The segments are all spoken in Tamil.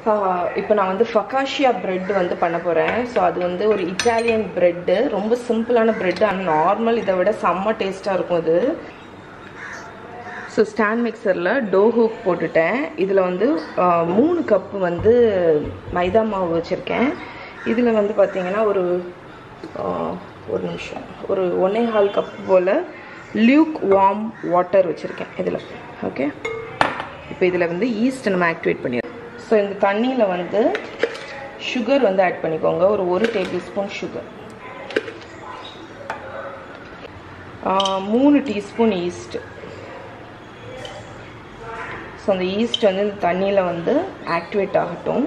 இப்போ நான் வந்து ஃபகாஷியா பிரெட் வந்து பண்ண போகிறேன் ஸோ அது வந்து ஒரு இட்டாலியன் பிரெட்டு ரொம்ப சிம்பிளான பிரெட் ஆனால் நார்மல் இதை விட செம்ம டேஸ்ட்டாக இருக்கும் அது ஸோ ஸ்டாண்ட் மிக்சரில் டோ ஹூக் போட்டுட்டேன் இதில் வந்து ஆ, மூணு கப்பு வந்து மைதா மாவு வச்சுருக்கேன் இதில் வந்து பார்த்தீங்கன்னா ஒரு ஆ, ஒரு நிமிஷம் ஒரு ஒன்னே கால் கப் போல் லியூக் வார்ம் வாட்டர் வச்சுருக்கேன் இதில் ஓகே இப்போ இதில் வந்து ஈஸ்ட் நம்ம ஆக்டிவேட் பண்ணிடுறோம் ஸோ இந்த தண்ணியில் வந்து சுகர் வந்து ஆட் பண்ணிக்கோங்க ஒரு ஒரு டேபிள் ஸ்பூன் சுகர் மூணு டீஸ்பூன் ஈஸ்ட் ஸோ அந்த ஈஸ்ட் வந்து இந்த தண்ணியில் வந்து ஆக்டிவேட் ஆகட்டும்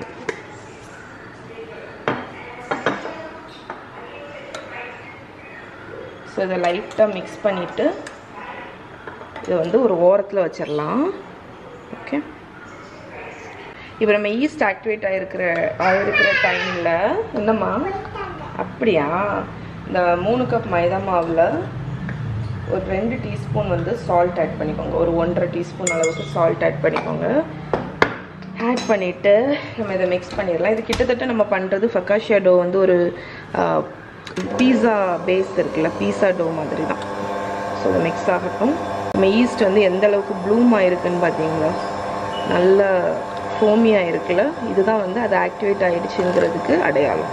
ஸோ இதை லைட்டாக மிக்ஸ் பண்ணிவிட்டு இதை வந்து ஒரு ஓரத்தில் வச்சிடலாம் ஓகே இப்போ நம்ம ஈஸ்ட் ஆக்டிவேட் ஆகிருக்கிற ஆகிருக்கிற டைமில் என்னம்மா அப்படியா இந்த மூணு கப் மைதா மாவில் ஒரு ரெண்டு டீஸ்பூன் வந்து சால்ட் ஆட் பண்ணிக்கோங்க ஒரு ஒன்றரை டீஸ்பூன் அளவுக்கு சால்ட் ஆட் பண்ணிக்கோங்க ஆட் பண்ணிவிட்டு நம்ம இதை மிக்ஸ் பண்ணிடலாம் இது கிட்டத்தட்ட நம்ம பண்ணுறது ஃபக்காஷியா டோ வந்து ஒரு பீஸா பேஸ் இருக்குல்ல பீஸா டோ மாதிரி தான் ஸோ இது மிக்ஸ் ஆகட்டும் நம்ம ஈஸ்ட் வந்து எந்த அளவுக்கு ப்ளூம் ஆயிருக்குன்னு பார்த்தீங்களா நல்ல ஃபோமியாக இருக்குல்ல இதுதான் வந்து அது ஆக்டிவேட் ஆகிடுச்சுங்கிறதுக்கு அடையாளம்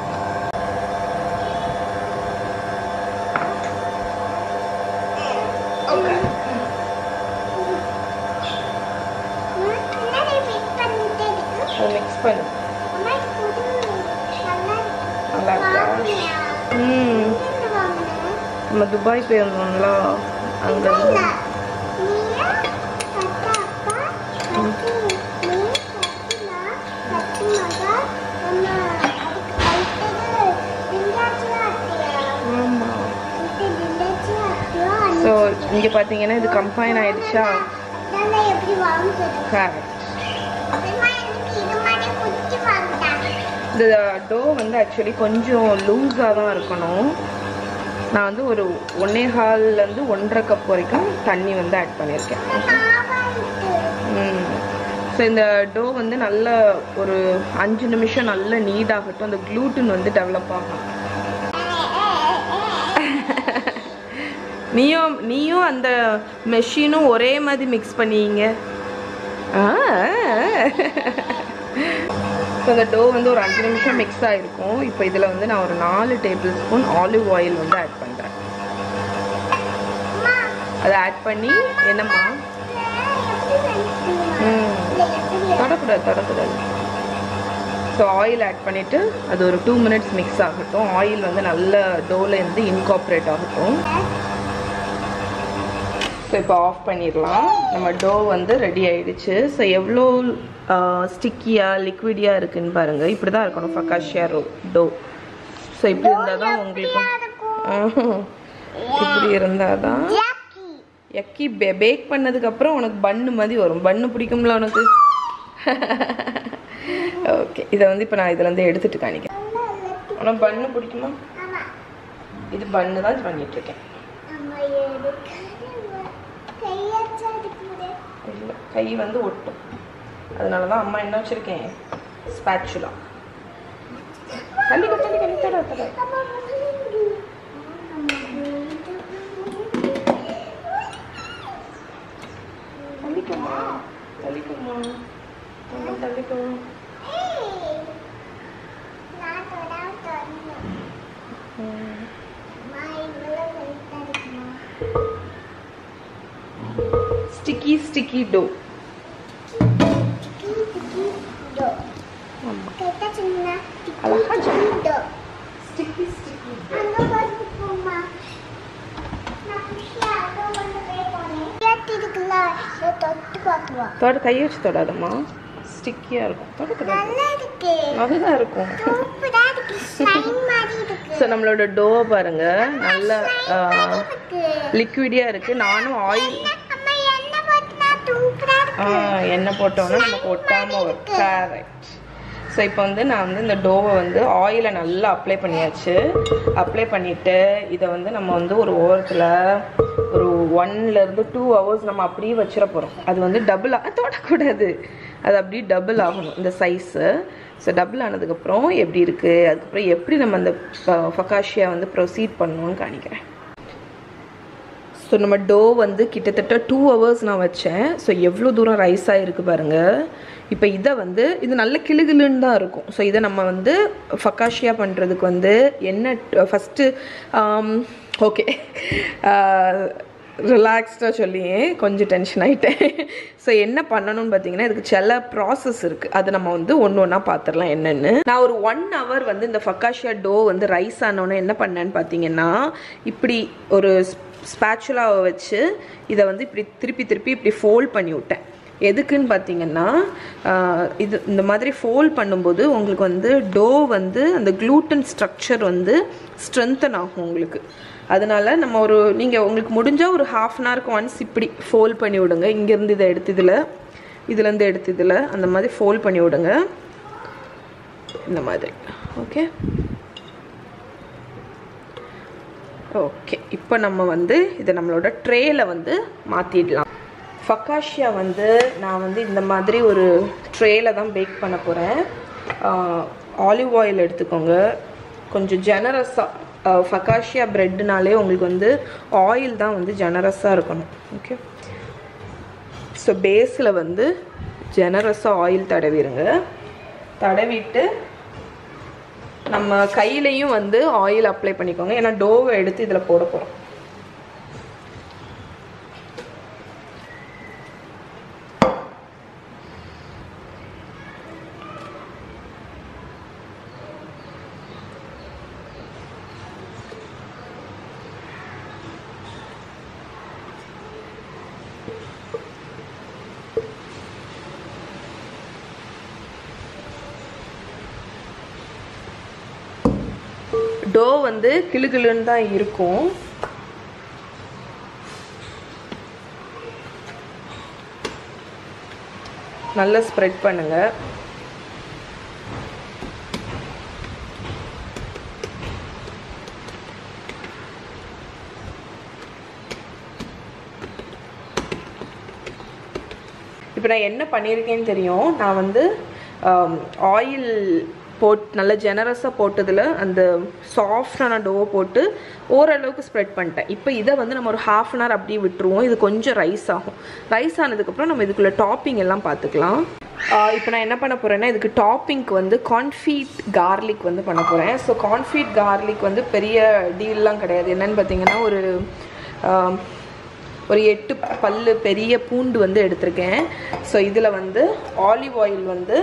அதை மிக்ஸ் பண்ணு நல்லா இருக்கா ம் நம்ம துபாய் போயிருந்தோம்ல அங்கே ஆமாம் ஸோ இங்கே பார்த்தீங்கன்னா இது கம்பைன் ஆயிடுச்சா எப்படி வாங்குறது கரெக்ட் அம்மா, எனக்கு இது மாதிரி குச்சி வாங்கிட்டாங்க இந்த டோ வந்து ஆக்சுவலி கொஞ்சம் லூஸாக தான் இருக்கணும் நான் வந்து ஒரு ஒன்னே ஹால்லேருந்து ஒன்றரை கப் வரைக்கும் தண்ணி வந்து ஆட் பண்ணியிருக்கேன் ஸோ இந்த டோ வந்து நல்ல ஒரு அஞ்சு நிமிஷம் நல்ல நீட் ஆகட்டும் அந்த க்ளூட்டன் வந்து டெவலப் ஆகும் நீயும் நீயும் அந்த மெஷினும் ஒரே மாதிரி மிக்ஸ் பண்ணீங்க ஸோ அந்த டோ வந்து ஒரு அஞ்சு நிமிஷம் மிக்ஸ் ஆகிருக்கும் இப்போ இதில் வந்து நான் ஒரு நாலு டேபிள் ஸ்பூன் ஆலிவ் ஆயில் வந்து ஆட் பண்ணுறேன் அதை ஆட் பண்ணி என்னம்மா ம் தொடக்கூடாது தொடக்கூடாது ஸோ ஆயில் ஆட் பண்ணிவிட்டு அது ஒரு டூ மினிட்ஸ் மிக்ஸ் ஆகட்டும் ஆயில் வந்து நல்ல டோவில் இருந்து இன்காப்ரேட் ஆகட்டும் ஸோ இப்போ ஆஃப் பண்ணிடலாம் நம்ம டோ வந்து ரெடி ஆயிடுச்சு ஸோ எவ்வளோ ஸ்டிக்கியாக லிக்விடியாக இருக்குன்னு பாருங்கள் இப்படி தான் இருக்கணும் ஃபக்காஷியா ரோ டோ ஸோ இப்படி இருந்தால் தான் உங்களுக்கு ஆஹ். இப்படி இருந்தால் தான் எக்கி பே பேக் பண்ணதுக்கப்புறம் உனக்கு பன்னு மாதிரி வரும் பன்னு பிடிக்கும்ல உனக்கு ஓகே இதை வந்து இப்போ நான் இதுலேருந்து எடுத்துட்டு காணிக்கிறேன் உனக்கு பன்னு பிடிக்குமா இது பன்னு தான் பண்ணிகிட்ருக்கேன் இல்லை கை வந்து ஒட்டும் அதனால தான் அம்மா என்ன வச்சுருக்கேன் ஸ்பேச்சுலா தள்ளி தள்ளி தள்ளி தட தட தள்ளிக்கோமா தள்ளிக்கோமா தள்ளி தள்ளிக்கோ ம். ஸ்டிக்கி ஸ்டிக்கி டோ ஆமாம் அழகா சொன்ன. ஸ்டிக்கி ஸ்டிக்கி டோ தொட கையை வச்சு தொடாதம்மா ஸ்டிக்கியாக இருக்கும் தொடக்கூடாது நல்லா இருக்கு அதுதான் இருக்கும் சூப்பரா இருக்கு ஸ்லைம் மாதிரி இருக்கு ஸோ நம்மளோட டோவை பாருங்க நல்ல இருக்கு லிக்விடியாக இருக்குது நானும் ஆயில் அம்மா எண்ணெய் போட்டுனா சூப்பரா இருக்கு எண்ணெய் போட்டோன்னா நமக்கு ஒட்டாமல் வரும் கரெக்ட் ஸோ இப்போ வந்து நான் வந்து இந்த டோவை வந்து ஆயிலை நல்லா அப்ளை பண்ணியாச்சு அப்ளை பண்ணிவிட்டு இதை வந்து நம்ம வந்து ஒரு ஓரத்தில் ஒரு ஒன்லேருந்து டூ ஹவர்ஸ் நம்ம அப்படியே வச்சிட போகிறோம் அது வந்து டபுள் தொடக்கூடாது அது அப்படியே டபுள் ஆகணும் இந்த சைஸு ஸோ டபுள் ஆனதுக்கப்புறம் எப்படி இருக்குது அதுக்கப்புறம் எப்படி நம்ம அந்த ஃபக்காஷியா வந்து ப்ரொசீட் பண்ணணும்னு காணிக்கிறேன் ஸோ நம்ம டோ வந்து கிட்டத்தட்ட டூ ஹவர்ஸ் நான் வச்சேன் ஸோ எவ்வளோ தூரம் ரைஸ் ஆகிருக்கு பாருங்கள் இப்போ இதை வந்து இது நல்ல கிளுகிளுன்னு தான் இருக்கும் ஸோ இதை நம்ம வந்து ஃபக்காஷியா பண்ணுறதுக்கு வந்து என்ன ஃபஸ்ட்டு ஓகே ரிலாக்ஸ்டாக சொல்லியே கொஞ்சம் டென்ஷன் ஆகிட்டேன் ஸோ என்ன பண்ணணும்னு பார்த்தீங்கன்னா இதுக்கு சில ப்ராசஸ் இருக்குது அதை நம்ம வந்து ஒன்று ஒன்றா பார்த்துடலாம் என்னென்னு நான் ஒரு ஒன் ஹவர் வந்து இந்த ஃபக்காஷியா டோ வந்து ரைஸ் ஆனோன்னே என்ன பண்ணேன்னு பார்த்தீங்கன்னா இப்படி ஒரு ஸ்பேச்சுலாவை வச்சு இதை வந்து இப்படி திருப்பி திருப்பி இப்படி ஃபோல்ட் பண்ணி விட்டேன் எதுக்குன்னு பார்த்தீங்கன்னா ஆஹ், இது இந்த மாதிரி ஃபோல்ட் பண்ணும்போது உங்களுக்கு வந்து டோ வந்து அந்த க்ளூட்டன் ஸ்ட்ரக்சர் வந்து ஸ்ட்ரென்தன் ஆகும் உங்களுக்கு அதனால நம்ம ஒரு நீங்கள் உங்களுக்கு முடிஞ்சால் ஒரு ஹாஃப் அன் ஹவருக்கு ஒன்ஸ் இப்படி ஃபோல்ட் பண்ணி விடுங்க இங்கேருந்து இதை எடுத்து இதில் இதுலேருந்து எடுத்து இதில் அந்த மாதிரி ஃபோல்ட் பண்ணி விடுங்க இந்த மாதிரி ஓகே ஓகே இப்போ நம்ம வந்து இதை நம்மளோட ட்ரேல வந்து மாற்றிடலாம் ஃபக்காஷியா வந்து நான் வந்து இந்த மாதிரி ஒரு ட்ரேல தான் பேக் பண்ண போகிறேன் ஆலிவ் ஆயில் எடுத்துக்கோங்க கொஞ்சம் ஜெனரஸாக ஃபக்காஷியா ப்ரெட்னாலே உங்களுக்கு வந்து ஆயில் தான் வந்து ஜெனரஸாக இருக்கணும் ஓகே ஸோ பேஸில் வந்து ஜெனரஸாக ஆயில் தடவிடுங்க தடவிட்டு நம்ம கையிலையும் வந்து ஆயில் அப்ளை பண்ணிக்கோங்க ஏன்னா டோவை எடுத்து இதில் போட போகிறோம் டோ வந்து கிளுகிளுன்னு தான் இருக்கும் நல்லா ஸ்ப்ரெட் பண்ணுங்க இப்போ நான் என்ன பண்ணியிருக்கேன்னு தெரியும் நான் வந்து ஆயில் போட் நல்ல ஜெனரஸாக போட்டதில் அந்த சாஃப்டான டோவை போட்டு ஓரளவுக்கு ஸ்ப்ரெட் பண்ணிட்டேன் இப்போ இதை வந்து நம்ம ஒரு ஹாஃப் அன் ஹவர் அப்படியே விட்டுருவோம் இது கொஞ்சம் ரைஸ் ஆகும் ரைஸ் ஆனதுக்கப்புறம் நம்ம இதுக்குள்ளே டாப்பிங் எல்லாம் பார்த்துக்கலாம் இப்போ நான் என்ன பண்ண போகிறேன்னா இதுக்கு டாப்பிங்க்கு வந்து கான்ஃபீட் கார்லிக் வந்து பண்ண போகிறேன் ஸோ கான்ஃபீட் கார்லிக் வந்து பெரிய டீல்லாம் கிடையாது என்னன்னு பார்த்தீங்கன்னா ஒரு ஆம், ஒரு எட்டு பல்லு பெரிய பூண்டு வந்து எடுத்திருக்கேன் ஸோ இதில் வந்து ஆலிவ் ஆயில் வந்து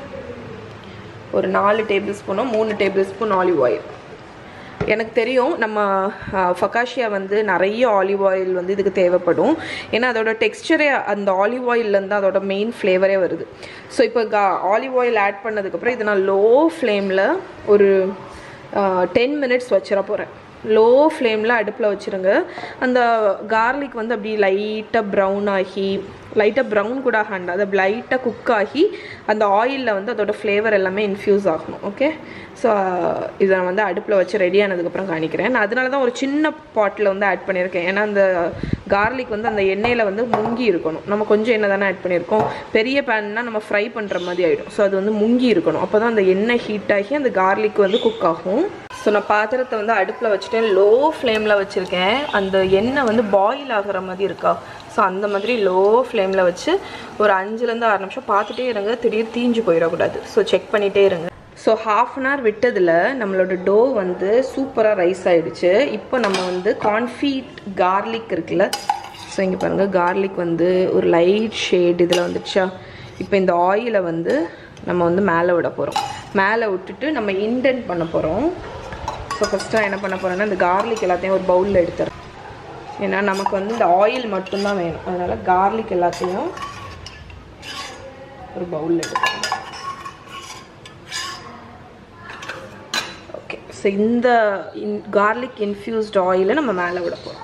ஒரு நாலு டேபிள் ஸ்பூனோ மூணு டேபிள் ஸ்பூன் ஆலிவ் ஆயில் எனக்கு தெரியும் நம்ம ஃபக்காஷியா வந்து நிறைய ஆலிவ் ஆயில் வந்து இதுக்கு தேவைப்படும் ஏன்னா அதோட டெக்ஸ்டரே அந்த ஆலிவ் ஆயில்லேருந்து அதோட மெயின் ஃப்ளேவரே வருது ஸோ இப்போ கா ஆலிவ் ஆயில் ஆட் பண்ணதுக்கப்புறம் இதை நான் லோ ஃப்ளேமில் ஒரு டென் மினிட்ஸ் வச்சிட போகிறேன் லோ ஃப்ளேமில் அடுப்பில் வச்சுருங்க அந்த கார்லிக் வந்து அப்படி லைட்டாக ப்ரௌன் ஆகி லைட்டாக ப்ரௌன் கூட ஆகாண்டு அது லைட்டாக குக் ஆகி அந்த ஆயிலில் வந்து அதோட ஃப்ளேவர் எல்லாமே இன்ஃப்யூஸ் ஆகணும் ஓகே ஸோ இதை நான் வந்து அடுப்பில் வச்சு ரெடி ஆனதுக்கப்புறம் காணிக்கிறேன் நான் அதனால தான் ஒரு சின்ன பாட்டில் வந்து ஆட் பண்ணியிருக்கேன் ஏன்னா அந்த கார்லிக் வந்து அந்த எண்ணெயில் வந்து முங்கி இருக்கணும் நம்ம கொஞ்சம் எண்ணெய் தானே ஆட் பண்ணியிருக்கோம் பெரிய பேன்னா நம்ம ஃப்ரை பண்ணுற மாதிரி ஆகிடும் ஸோ அது வந்து முங்கி இருக்கணும் அப்போ தான் அந்த எண்ணெய் ஹீட் ஆகி அந்த கார்லிக் வந்து குக் ஆகும் ஸோ நான் பாத்திரத்தை வந்து அடுப்பில் வச்சுட்டேன் லோ ஃப்ளேமில் வச்சுருக்கேன் அந்த எண்ணெய் வந்து பாயில் ஆகுற மாதிரி இருக்கா ஸோ அந்த மாதிரி லோ ஃப்ளேமில் வச்சு ஒரு அஞ்சுலேருந்து ஆறு நிமிஷம் பார்த்துட்டே இருங்க திடீர்னு தீஞ்சு போயிடக்கூடாது ஸோ செக் பண்ணிகிட்டே இருங்க ஸோ ஹாஃப் அன் ஹவர் விட்டதில் நம்மளோட டோ வந்து சூப்பராக ரைஸ் ஆயிடுச்சு இப்போ நம்ம வந்து கான்ஃபீட் கார்லிக் இருக்குல்ல ஸோ இங்கே பாருங்கள் கார்லிக் வந்து ஒரு லைட் ஷேட் இதில் வந்துடுச்சா இப்போ இந்த ஆயிலை வந்து நம்ம வந்து மேலே விட போகிறோம் மேலே விட்டுட்டு நம்ம இண்டென்ட் பண்ண போகிறோம் ஸோ ஃபஸ்ட்டு நான் என்ன பண்ண போகிறேன்னா இந்த கார்லிக் எல்லாத்தையும் ஒரு பவுலில் எடுத்துறேன் ஏன்னா நமக்கு வந்து இந்த ஆயில் மட்டும்தான் வேணும் அதனால் கார்லிக் எல்லாத்தையும் ஒரு பவுலில் எடுத்துக்கிறேன் ஓகே ஸோ இந்த கார்லிக் இன்ஃப்யூஸ்ட் ஆயிலை நம்ம மேலே விட போகிறோம்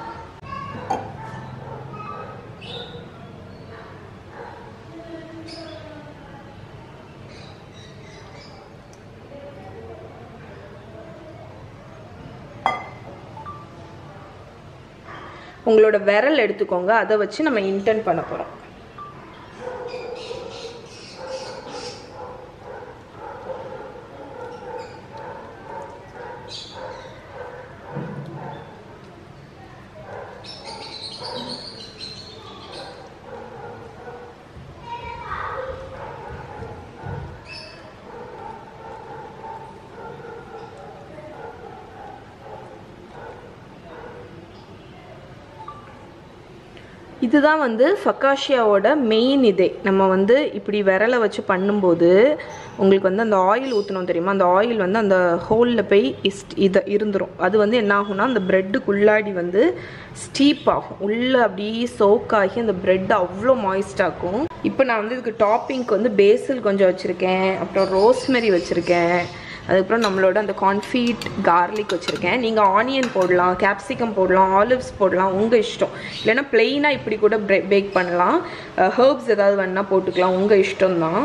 உங்களோட விரல் எடுத்துக்கோங்க அதை வச்சு நம்ம இன்டென்ட் பண்ண போகிறோம் இதுதான் வந்து ஃபக்காஷியாவோட மெயின் இதே நம்ம வந்து இப்படி விரலை வச்சு பண்ணும்போது உங்களுக்கு வந்து அந்த ஆயில் ஊற்றணும் தெரியுமா அந்த ஆயில் வந்து அந்த ஹோலில் போய் இஸ்ட் இதை இருந்துரும் அது வந்து என்ன ஆகும்னா அந்த ப்ரெட்டுக்குள்ளாடி வந்து ஸ்டீப் ஆகும் உள்ளே அப்படியே சோக் ஆகி அந்த ப்ரெட் அவ்வளோ மாய்ஸ்ட் ஆகும் இப்போ நான் வந்து இதுக்கு டாப்பிங்க்கு வந்து பேசில் கொஞ்சம் வச்சுருக்கேன் அப்புறம் ரோஸ்மெரி வச்சுருக்கேன் அதுக்கப்புறம் நம்மளோட அந்த கான்ஃபீட் கார்லிக் வச்சுருக்கேன் நீங்கள் ஆனியன் போடலாம் கேப்சிகம் போடலாம் ஆலிவ்ஸ் போடலாம் உங்கள் இஷ்டம் இல்லைன்னா பிளெயினாக இப்படி கூட பேக் பண்ணலாம் ஹர்ப்ஸ் ஏதாவது வேணால் போட்டுக்கலாம் உங்கள் இஷ்டம் தான்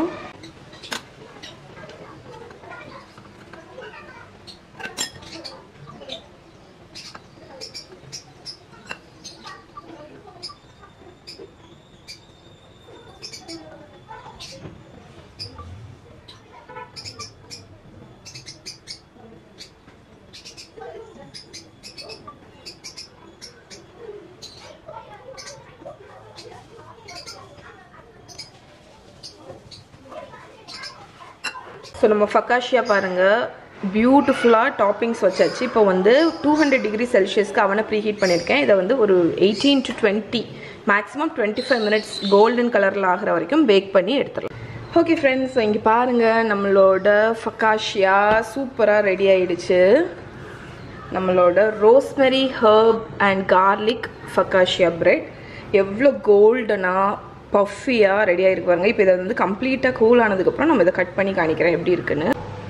ஸோ நம்ம ஃபக்காஷியா பாருங்கள் பியூட்டிஃபுல்லாக டாப்பிங்ஸ் வச்சாச்சு இப்போ வந்து டூ ஹண்ட்ரட் டிகிரி செல்சியஸ்க்கு அவனை ப்ரீஹீட் பண்ணியிருக்கேன் இதை வந்து ஒரு eighteen to twenty maximum twenty five minutes golden கலரில் ஆகிற வரைக்கும் பேக் பண்ணி எடுத்துடலாம் ஓகே ஃப்ரெண்ட்ஸ் இங்கே பாருங்கள் நம்மளோட ஃபக்காஷியா சூப்பராக ரெடி ஆயிடுச்சு நம்மளோட rosemary herb and garlic focaccia bread எவ்வளோ கோல்டனாக பஃபியாக ரெடி ஆகிருக்கு பாருங்க இப்போ இதை வந்து கம்ப்ளீட்டாக கூல் ஆனதுக்கப்புறம் நம்ம இதை கட் பண்ணி காணிக்கிறேன் எப்படி இருக்குன்னு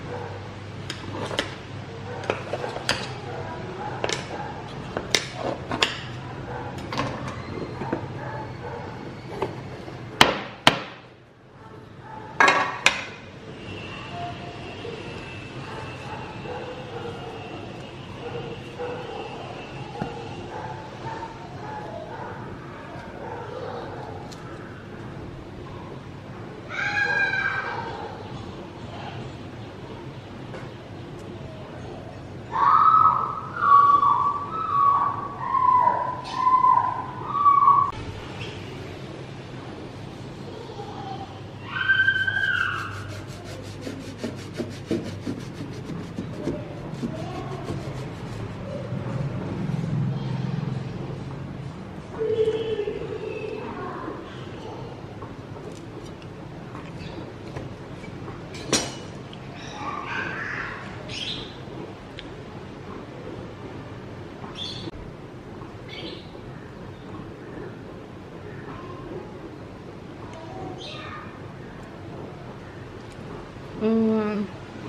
ம்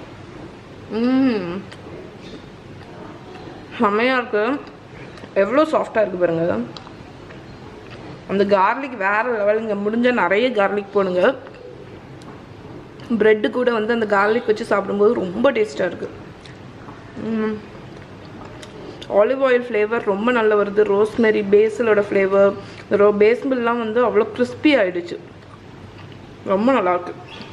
ம் செம்மையாக இருக்கு எவ்வளோ சாஃப்டாக இருக்குது பாருங்க அந்த கார்லிக் வேறு லெவலுங்க முடிஞ்சால் நிறைய கார்லிக் போடுங்க ப்ரெட்டு கூட வந்து அந்த கார்லிக் வச்சு சாப்பிடும்போது ரொம்ப டேஸ்ட்டாக இருக்குது ஆலிவ் ஆயில் ஃப்ளேவர் ரொம்ப நல்லா வருது ரோஸ்மெரி பேஸலோட ஃப்ளேவர் ரோ பேஸ்பிள்லாம் வந்து அவ்வளோ கிறிஸ்பி ஆயிடுச்சு ரொம்ப நல்லாயிருக்கு